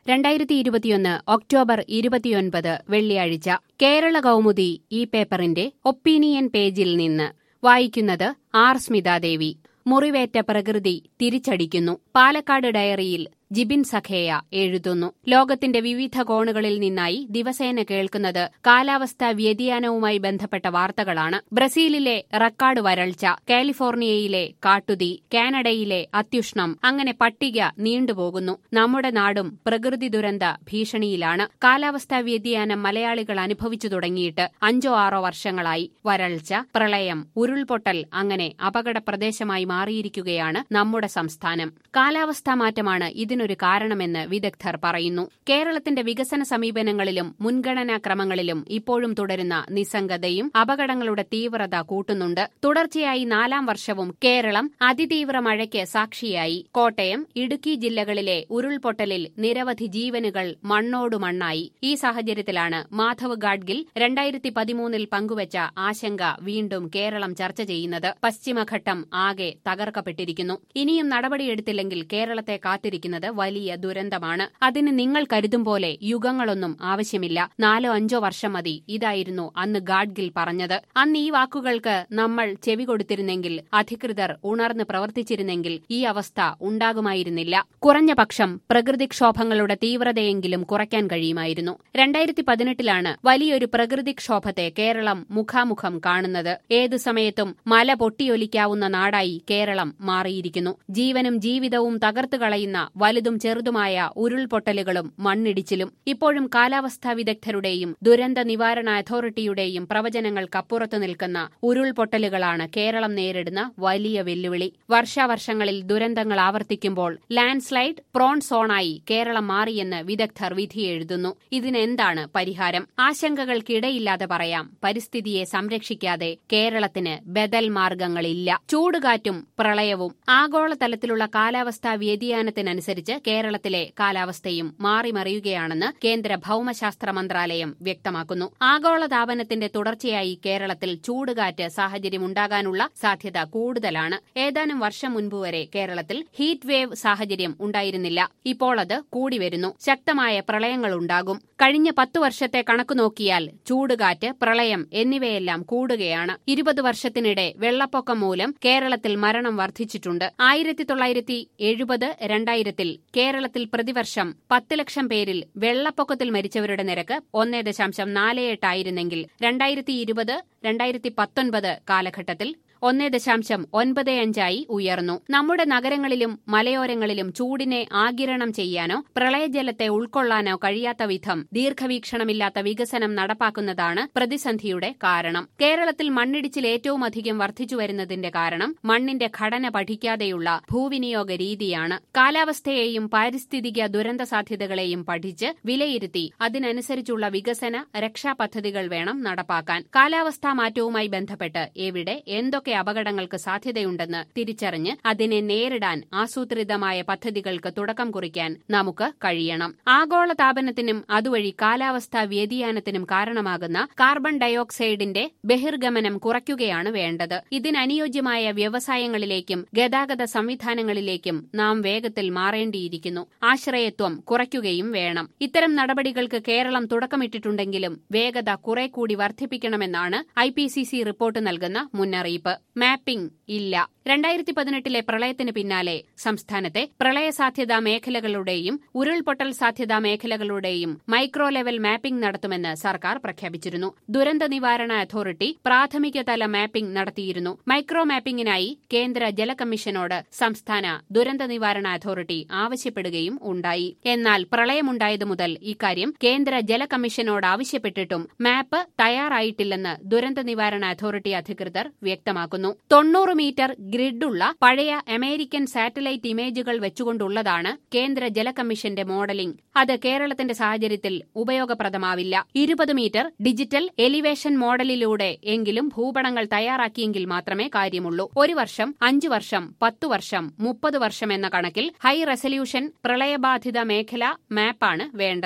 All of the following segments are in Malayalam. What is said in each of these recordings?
രണ്ടായിരത്തി ഇരുപത്തിയൊന്ന് ഒക്ടോബർ ഇരുപത്തിയൊൻപത് വെള്ളിയാഴ്ച കേരള കൗമുദി ഈ പേപ്പറിന്റെ ഒപ്പീനിയൻ പേജിൽ നിന്ന് വായിക്കുന്നത് ആർ സ്മിതാദേവി മുറിവേറ്റ പ്രകൃതി തിരിച്ചടിക്കുന്നു പാലക്കാട് ഡയറിയിൽ ജിബിൻ സഖേയ എഴുതുന്നു ലോകത്തിന്റെ വിവിധ കോണുകളിൽ നിന്നായി ദിവസേന കേൾക്കുന്നത് കാലാവസ്ഥാ വ്യതിയാനവുമായി ബന്ധപ്പെട്ട വാർത്തകളാണ് ബ്രസീലിലെ റക്കാർഡ് വരൾച്ച കാലിഫോർണിയയിലെ കാട്ടുതീ കാനഡയിലെ അത്യുഷ്ണം അങ്ങനെ പട്ടിക നീണ്ടുപോകുന്നു നമ്മുടെ നാടും പ്രകൃതി ദുരന്ത ഭീഷണിയിലാണ് കാലാവസ്ഥാ വ്യതിയാനം മലയാളികൾ അനുഭവിച്ചു തുടങ്ങിയിട്ട് അഞ്ചോ ആറോ വർഷങ്ങളായി വരൾച്ച പ്രളയം ഉരുൾപൊട്ടൽ അങ്ങനെ അപകട പ്രദേശമായി മാറിയിരിക്കുകയാണ് നമ്മുടെ സംസ്ഥാനം കാലാവസ്ഥാ മാറ്റമാണ് ഇതിനൊരു കാരണമെന്ന് വിദഗ്ധർ പറയുന്നു കേരളത്തിന്റെ വികസന സമീപനങ്ങളിലും മുൻഗണനാ ക്രമങ്ങളിലും ഇപ്പോഴും തുടരുന്ന നിസ്സംഗതയും അപകടങ്ങളുടെ തീവ്രത കൂട്ടുന്നുണ്ട് തുടർച്ചയായി നാലാം വർഷവും കേരളം അതിതീവ്ര മഴയ്ക്ക് സാക്ഷിയായി കോട്ടയം ഇടുക്കി ജില്ലകളിലെ ഉരുൾപൊട്ടലിൽ നിരവധി ജീവനുകൾ മണ്ണോടു മണ്ണായി ഈ സാഹചര്യത്തിലാണ് മാധവ് ഗാഡ്ഗിൽ രണ്ടായിരത്തി പതിമൂന്നിൽ പങ്കുവച്ച ആശങ്ക വീണ്ടും കേരളം ചർച്ച ചെയ്യുന്നത് പശ്ചിമഘട്ടം ആകെ തകർക്കപ്പെട്ടിരിക്കുന്നു ഇനിയും നടപടിയെടുത്തില്ലെങ്കിൽ കേരളത്തെ കാത്തിരിക്കുന്നത് വലിയ ദുരന്തമാണ് അതിന് നിങ്ങൾ കരുതും പോലെ യുഗങ്ങളൊന്നും ആവശ്യമില്ല നാലോ അഞ്ചോ വർഷം മതി ഇതായിരുന്നു അന്ന് ഗാഡ്ഗിൽ പറഞ്ഞത് അന്ന് ഈ വാക്കുകൾക്ക് നമ്മൾ ചെവി കൊടുത്തിരുന്നെങ്കിൽ അധികൃതർ ഉണർന്ന് പ്രവർത്തിച്ചിരുന്നെങ്കിൽ ഈ അവസ്ഥ ഉണ്ടാകുമായിരുന്നില്ല കുറഞ്ഞ പക്ഷം പ്രകൃതിക്ഷോഭങ്ങളുടെ തീവ്രതയെങ്കിലും കുറയ്ക്കാൻ കഴിയുമായിരുന്നു രണ്ടായിരത്തി പതിനെട്ടിലാണ് വലിയൊരു പ്രകൃതിക്ഷോഭത്തെ കേരളം മുഖാമുഖം കാണുന്നത് ഏതു സമയത്തും മല പൊട്ടിയൊലിക്കാവുന്ന നാടായി കേരളം മാറിയിരിക്കുന്നു ജീവനും ജീവിതവും തകർത്തു കളയുന്ന വലുതും ചെറുതുമായ ഉരുൾപൊട്ടലുകളും മണ്ണിടിച്ചിലും ഇപ്പോഴും കാലാവസ്ഥാ വിദഗ്ധരുടെയും ദുരന്ത നിവാരണ അതോറിറ്റിയുടെയും പ്രവചനങ്ങൾക്കപ്പുറത്തു നിൽക്കുന്ന ഉരുൾപൊട്ടലുകളാണ് കേരളം നേരിടുന്ന വലിയ വെല്ലുവിളി വർഷാവർഷങ്ങളിൽ ദുരന്തങ്ങൾ ആവർത്തിക്കുമ്പോൾ ലാൻഡ്സ്ലൈഡ് പ്രോൺ സോണായി കേരളം മാറിയെന്ന് വിദഗ്ധർ വിധിയെഴുതുന്നു ഇതിനെന്താണ് പരിഹാരം ആശങ്കകൾക്കിടയില്ലാതെ പറയാം പരിസ്ഥിതിയെ സംരക്ഷിക്കാതെ കേരളത്തിന് ബദൽ മാർഗങ്ങളില്ല ചൂടുകാറ്റും പ്രളയവും ആഗോളതലത്തിലുള്ള കാലാവസ്ഥാ വ്യതിയാനത്തിനനുസരിച്ച് കേരളത്തിലെ കാലാവസ്ഥയും മാറിമറിയുകയാണെന്ന് കേന്ദ്ര ഭൌമശാസ്ത്ര മന്ത്രാലയം വ്യക്തമാക്കുന്നു ആഗോളതാപനത്തിന്റെ തുടർച്ചയായി കേരളത്തിൽ ചൂടുകാറ്റ് സാഹചര്യമുണ്ടാകാനുള്ള സാധ്യത കൂടുതലാണ് ഏതാനും വർഷം മുൻപ് വരെ കേരളത്തിൽ ഹീറ്റ് വേവ് സാഹചര്യം ഉണ്ടായിരുന്നില്ല ഇപ്പോൾ അത് കൂടി വരുന്നു ശക്തമായ പ്രളയങ്ങളുണ്ടാകും കഴിഞ്ഞ പത്തു വർഷത്തെ കണക്കു നോക്കിയാൽ ചൂടുകാറ്റ് പ്രളയം എന്നിവയെല്ലാം കൂടുകയാണ് ഇരുപത് വർഷത്തിനിടെ വെള്ളപ്പൊക്കം മൂലം കേരളത്തിൽ മരണം വർദ്ധിച്ചിട്ടുണ്ട് ആയിരത്തി തൊള്ളായിരത്തി എഴുപത് രണ്ടായിരത്തിൽ കേരളത്തിൽ പ്രതിവർഷം പത്ത് ലക്ഷം പേരിൽ വെള്ളപ്പൊക്കത്തിൽ മരിച്ചവരുടെ നിരക്ക് ഒന്നേ ദശാംശം നാല് എട്ടായിരുന്നെങ്കിൽ രണ്ടായിരത്തി ഇരുപത് രണ്ടായിരത്തി പത്തൊൻപത് കാലഘട്ടത്തിൽ ഒന്നേ ദശാംശം ഒൻപത് അഞ്ചായി ഉയർന്നു നമ്മുടെ നഗരങ്ങളിലും മലയോരങ്ങളിലും ചൂടിനെ ആകിരണം ചെയ്യാനോ പ്രളയജലത്തെ ഉൾക്കൊള്ളാനോ കഴിയാത്ത വിധം ദീർഘവീക്ഷണമില്ലാത്ത വികസനം നടപ്പാക്കുന്നതാണ് പ്രതിസന്ധിയുടെ കാരണം കേരളത്തിൽ മണ്ണിടിച്ചിൽ ഏറ്റവും അധികം വർദ്ധിച്ചു വരുന്നതിന്റെ കാരണം മണ്ണിന്റെ ഘടന പഠിക്കാതെയുള്ള ഭൂവിനിയോഗ രീതിയാണ് കാലാവസ്ഥയെയും പാരിസ്ഥിതിക ദുരന്ത സാധ്യതകളെയും പഠിച്ച് വിലയിരുത്തി അതിനനുസരിച്ചുള്ള വികസന രക്ഷാപദ്ധതികൾ വേണം നടപ്പാക്കാൻ കാലാവസ്ഥാ മാറ്റവുമായി ബന്ധപ്പെട്ട് എവിടെ എന്തൊക്കെ അപകടങ്ങൾക്ക് സാധ്യതയുണ്ടെന്ന് തിരിച്ചറിഞ്ഞ് അതിനെ നേരിടാൻ ആസൂത്രിതമായ പദ്ധതികൾക്ക് തുടക്കം കുറിക്കാൻ നമുക്ക് കഴിയണം ആഗോള താപനത്തിനും അതുവഴി കാലാവസ്ഥാ വ്യതിയാനത്തിനും കാരണമാകുന്ന കാർബൺ ഡയോക്സൈഡിന്റെ ബഹിർഗമനം കുറയ്ക്കുകയാണ് വേണ്ടത് ഇതിനനുയോജ്യമായ വ്യവസായങ്ങളിലേക്കും ഗതാഗത സംവിധാനങ്ങളിലേക്കും നാം വേഗത്തിൽ മാറേണ്ടിയിരിക്കുന്നു ആശ്രയത്വം കുറയ്ക്കുകയും വേണം ഇത്തരം നടപടികൾക്ക് കേരളം തുടക്കമിട്ടിട്ടുണ്ടെങ്കിലും വേഗത കുറെ കൂടി വർദ്ധിപ്പിക്കണമെന്നാണ് ഐ റിപ്പോർട്ട് നൽകുന്ന മുന്നറിയിപ്പ് മാപ്പിംഗ് ഇല്ല രണ്ടായിരത്തി പതിനെട്ടിലെ പ്രളയത്തിന് പിന്നാലെ സംസ്ഥാനത്തെ പ്രളയ സാധ്യതാ മേഖലകളുടെയും ഉരുൾപൊട്ടൽ സാധ്യതാ മേഖലകളുടെയും മൈക്രോ ലെവൽ മാപ്പിംഗ് നടത്തുമെന്ന് സർക്കാർ പ്രഖ്യാപിച്ചിരുന്നു ദുരന്ത നിവാരണ അതോറിറ്റി പ്രാഥമിക തല മാപ്പിംഗ് നടത്തിയിരുന്നു മൈക്രോ മാപ്പിംഗിനായി കേന്ദ്ര ജല കമ്മീഷനോട് സംസ്ഥാന ദുരന്ത നിവാരണ അതോറിറ്റി ആവശ്യപ്പെടുകയും ഉണ്ടായി എന്നാൽ പ്രളയമുണ്ടായതു മുതൽ ഇക്കാര്യം കേന്ദ്ര ജല കമ്മീഷനോട് ആവശ്യപ്പെട്ടിട്ടും മാപ്പ് തയ്യാറായിട്ടില്ലെന്ന് ദുരന്ത നിവാരണ അതോറിറ്റി അധികൃതർ വ്യക്തമാക്കുന്നു തൊണ്ണൂറ് മീറ്റർ ഗ്രിഡുള്ള പഴയ അമേരിക്കൻ സാറ്റലൈറ്റ് ഇമേജുകൾ വെച്ചുകൊണ്ടുള്ളതാണ് കേന്ദ്ര ജല കമ്മീഷന്റെ മോഡലിംഗ് അത് കേരളത്തിന്റെ സാഹചര്യത്തിൽ ഉപയോഗപ്രദമാവില്ല ഇരുപത് മീറ്റർ ഡിജിറ്റൽ എലിവേഷൻ മോഡലിലൂടെ എങ്കിലും ഭൂപടങ്ങൾ തയ്യാറാക്കിയെങ്കിൽ മാത്രമേ കാര്യമുള്ളൂ ഒരു വർഷം അഞ്ചു വർഷം പത്തു വർഷം മുപ്പത് വർഷം എന്ന കണക്കിൽ ഹൈ റെസല്യൂഷൻ പ്രളയബാധിത മേഖല മാപ്പാണ് വേണ്ടത്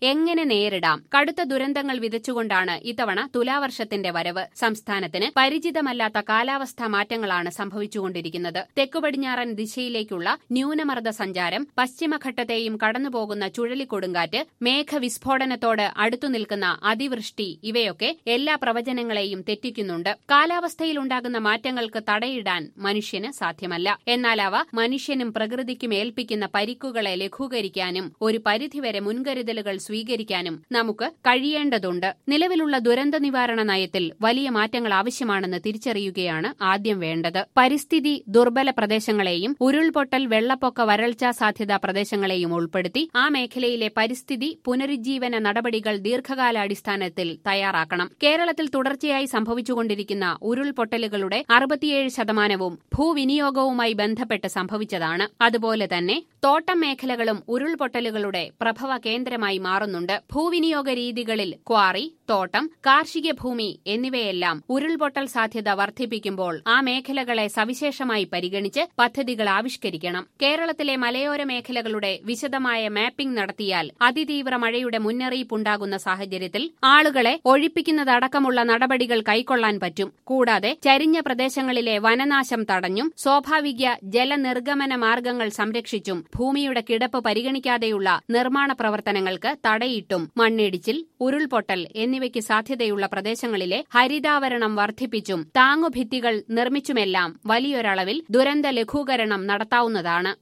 എങ്ങനെ നേരിടാം കടുത്ത ദുരന്തങ്ങൾ വിതച്ചുകൊണ്ടാണ് ഇത്തവണ തുലാവർഷത്തിന്റെ വരവ് സംസ്ഥാനത്തിന് പരിചിതമല്ലാത്ത കാലാവസ്ഥാ മാറ്റങ്ങളാണ് സംഭവിച്ചുകൊണ്ടിരിക്കുന്നത് തെക്കുപടിഞ്ഞാറൻ ദിശയിലേക്കുള്ള ന്യൂനമർദ്ദ സഞ്ചാരം പശ്ചിമഘട്ടത്തെയും കടന്നുപോകുന്ന ചുഴലിക്കൊടുങ്കാറ്റ് മേഘവിസ്ഫോടനത്തോട് അടുത്തു നിൽക്കുന്ന അതിവൃഷ്ടി ഇവയൊക്കെ എല്ലാ പ്രവചനങ്ങളെയും തെറ്റിക്കുന്നുണ്ട് കാലാവസ്ഥയിലുണ്ടാകുന്ന മാറ്റങ്ങൾക്ക് തടയിടാൻ മനുഷ്യന് സാധ്യമല്ല എന്നാൽ അവ മനുഷ്യനും പ്രകൃതിക്കും ഏൽപ്പിക്കുന്ന പരിക്കുകളെ ലഘൂകരിക്കാനും ഒരു പരിധിവരെ മുൻകരുതലുകൾ സ്വീകരിക്കാനും നമുക്ക് കഴിയേണ്ടതുണ്ട് നിലവിലുള്ള ദുരന്ത നിവാരണ നയത്തിൽ വലിയ മാറ്റങ്ങൾ ആവശ്യമാണെന്ന് തിരിച്ചറിയുകയാണ് ആദ്യം വേണ്ടത് പരിസ്ഥിതി ദുർബല പ്രദേശങ്ങളെയും ഉരുൾപൊട്ടൽ വെള്ളപ്പൊക്ക വരൾച്ചാ സാധ്യതാ പ്രദേശങ്ങളെയും ഉൾപ്പെടുത്തി ആ മേഖലയിലെ പരിസ്ഥിതി പുനരുജ്ജീവന നടപടികൾ ദീർഘകാലാടിസ്ഥാനത്തിൽ തയ്യാറാക്കണം കേരളത്തിൽ തുടർച്ചയായി സംഭവിച്ചുകൊണ്ടിരിക്കുന്ന ഉരുൾപൊട്ടലുകളുടെ അറുപത്തിയേഴ് ശതമാനവും ഭൂവിനിയോഗവുമായി ബന്ധപ്പെട്ട് സംഭവിച്ചതാണ് അതുപോലെ തന്നെ തോട്ടം മേഖലകളും ഉരുൾപൊട്ടലുകളുടെ പ്രഭവ കേന്ദ്രമായി മാറുന്നുണ്ട് ഭൂവിനിയോഗ രീതികളിൽ ക്വാറി തോട്ടം കാർഷിക ഭൂമി എന്നിവയെല്ലാം ഉരുൾപൊട്ടൽ സാധ്യത വർദ്ധിപ്പിക്കുമ്പോൾ ആ മേഖലകളെ സവിശേഷമായി പരിഗണിച്ച് പദ്ധതികൾ ആവിഷ്കരിക്കണം കേരളത്തിലെ മലയോര മേഖലകളുടെ വിശദമായ മാപ്പിംഗ് നടത്തിയാൽ അതിതീവ്ര മഴയുടെ മുന്നറിയിപ്പുണ്ടാകുന്ന സാഹചര്യത്തിൽ ആളുകളെ ഒഴിപ്പിക്കുന്നതടക്കമുള്ള നടപടികൾ കൈക്കൊള്ളാൻ പറ്റും കൂടാതെ ചരിഞ്ഞ പ്രദേശങ്ങളിലെ വനനാശം തടഞ്ഞും സ്വാഭാവിക ജലനിർഗമന മാർഗങ്ങൾ സംരക്ഷിച്ചും ഭൂമിയുടെ കിടപ്പ് പരിഗണിക്കാതെയുള്ള നിർമ്മാണ പ്രവർത്തനങ്ങൾക്ക് തടയിട്ടും മണ്ണിടിച്ചിൽ ഉരുൾപൊട്ടൽ എന്നിവയ്ക്ക് സാധ്യതയുള്ള പ്രദേശങ്ങളിലെ ഹരിതാവരണം വർദ്ധിപ്പിച്ചും താങ്ങുഭിത്തികൾ നിർമ്മിച്ചുമെല്ലാം വലിയൊരളവിൽ ദുരന്ത ലഘൂകരണം നടത്താവുന്നതാണ്